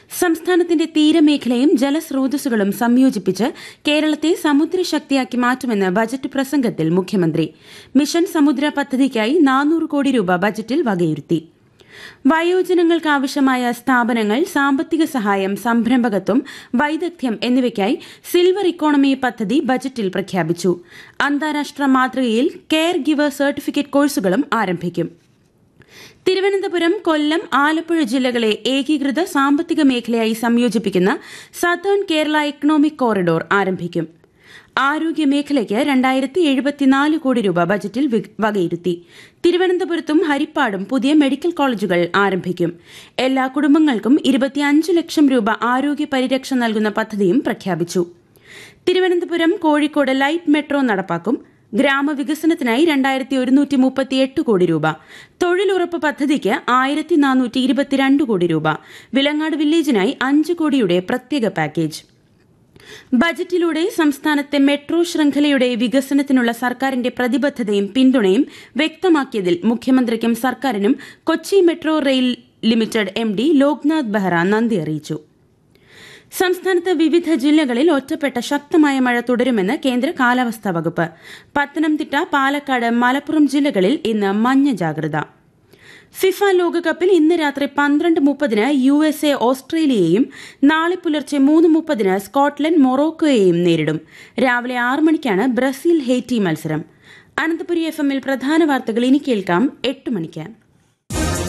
സംസ്ഥാനത്തിന്റെ തീരമേഖലയും ജലസ്രോതസ്സുകളും സംയോജിപ്പിച്ച് കേരളത്തെ സമുദ്രശക്തിയാക്കി മാറ്റുമെന്ന് ബജറ്റ് പ്രസംഗത്തിൽ മുഖ്യമന്ത്രി മിഷൻ സമുദ്ര പദ്ധതിക്കായി നാനൂറ് കോടി രൂപ ബജറ്റിൽ വകയിരുത്തി വയോജനങ്ങൾക്കാവശ്യമായ സ്ഥാപനങ്ങൾ സാമ്പത്തിക സഹായം സംരംഭകത്വം വൈദഗ്ധ്യം എന്നിവയ്ക്കായി സിൽവർ ഇക്കോണമി പദ്ധതി ബജറ്റിൽ പ്രഖ്യാപിച്ചു അന്താരാഷ്ട്ര മാതൃകയിൽ കെയർ ഗിവർ സർട്ടിഫിക്കറ്റ് കോഴ്സുകളും ആരംഭിക്കും തിരുവനന്തപുരം കൊല്ലം ആലപ്പുഴ ജില്ലകളെ ഏകീകൃത സാമ്പത്തിക മേഖലയായി സംയോജിപ്പിക്കുന്ന സതേൺ കേരള എക്കണോമിക് കോറിഡോർ ആരംഭിക്കും ആരോഗ്യ മേഖലയ്ക്ക് രണ്ടായിരത്തി എഴുപത്തിനാല് കോടി രൂപ ബജറ്റിൽ വകയിരുത്തി തിരുവനന്തപുരത്തും ഹരിപ്പാടും പുതിയ മെഡിക്കൽ കോളേജുകൾ ആരംഭിക്കും എല്ലാ കുടുംബങ്ങൾക്കും ഇരുപത്തിയഞ്ച് ലക്ഷം രൂപ ആരോഗ്യ പരിരക്ഷ നൽകുന്ന പദ്ധതിയും പ്രഖ്യാപിച്ചു തിരുവനന്തപുരം കോഴിക്കോട് ലൈറ്റ് മെട്രോ നടപ്പാക്കും ഗ്രാമവികസനത്തിനായി രണ്ടായിരത്തി ഒരുന്നൂറ്റി മുപ്പത്തിയെട്ട് കോടി രൂപ തൊഴിലുറപ്പ് പദ്ധതിക്ക് ആയിരത്തി നാനൂറ്റി ഇരുപത്തിരണ്ട് കോടി രൂപ വിലങ്ങാട് വില്ലേജിനായി അഞ്ച് കോടിയുടെ പ്രത്യേക പാക്കേജ് ബജറ്റിലൂടെ സംസ്ഥാനത്തെ മെട്രോ ശൃംഖലയുടെ വികസനത്തിനുള്ള സർക്കാരിന്റെ പ്രതിബദ്ധതയും പിന്തുണയും വ്യക്തമാക്കിയതിൽ മുഖ്യമന്ത്രിക്കും സർക്കാരിനും Kochi metro rail limited M D Loknath Behera നന്ദി അറിയിച്ചു സംസ്ഥാനത്ത് വിവിധ ജില്ലകളിൽ ഒറ്റപ്പെട്ട ശക്തമായ മഴ തുടരുമെന്ന് കേന്ദ്ര കാലാവസ്ഥാ വകുപ്പ് പത്തനംതിട്ട പാലക്കാട് മലപ്പുറം ജില്ലകളിൽ ഇന്ന് മഞ്ഞ ജാഗ്രത ഫിഫ ലോകകപ്പിൽ ഇന്ന് രാത്രി പന്ത്രണ്ട് മുപ്പതിന് യു എസ് എ ഓസ്ട്രേലിയയെയും നാളെ പുലർച്ചെ മൂന്ന് മുപ്പതിന് സ്കോട്ട്ലൻഡ് മൊറോക്കോയെയും നേരിടും രാവിലെ ആറ് മണിക്കാണ് ബ്രസീൽ ഹെയ്റ്റി മത്സരം അനന്തപുരി എഫ് എമ്മിൽ പ്രധാന വാർത്തകൾ ഇനി കേൾക്കാം എട്ട് മണിക്ക്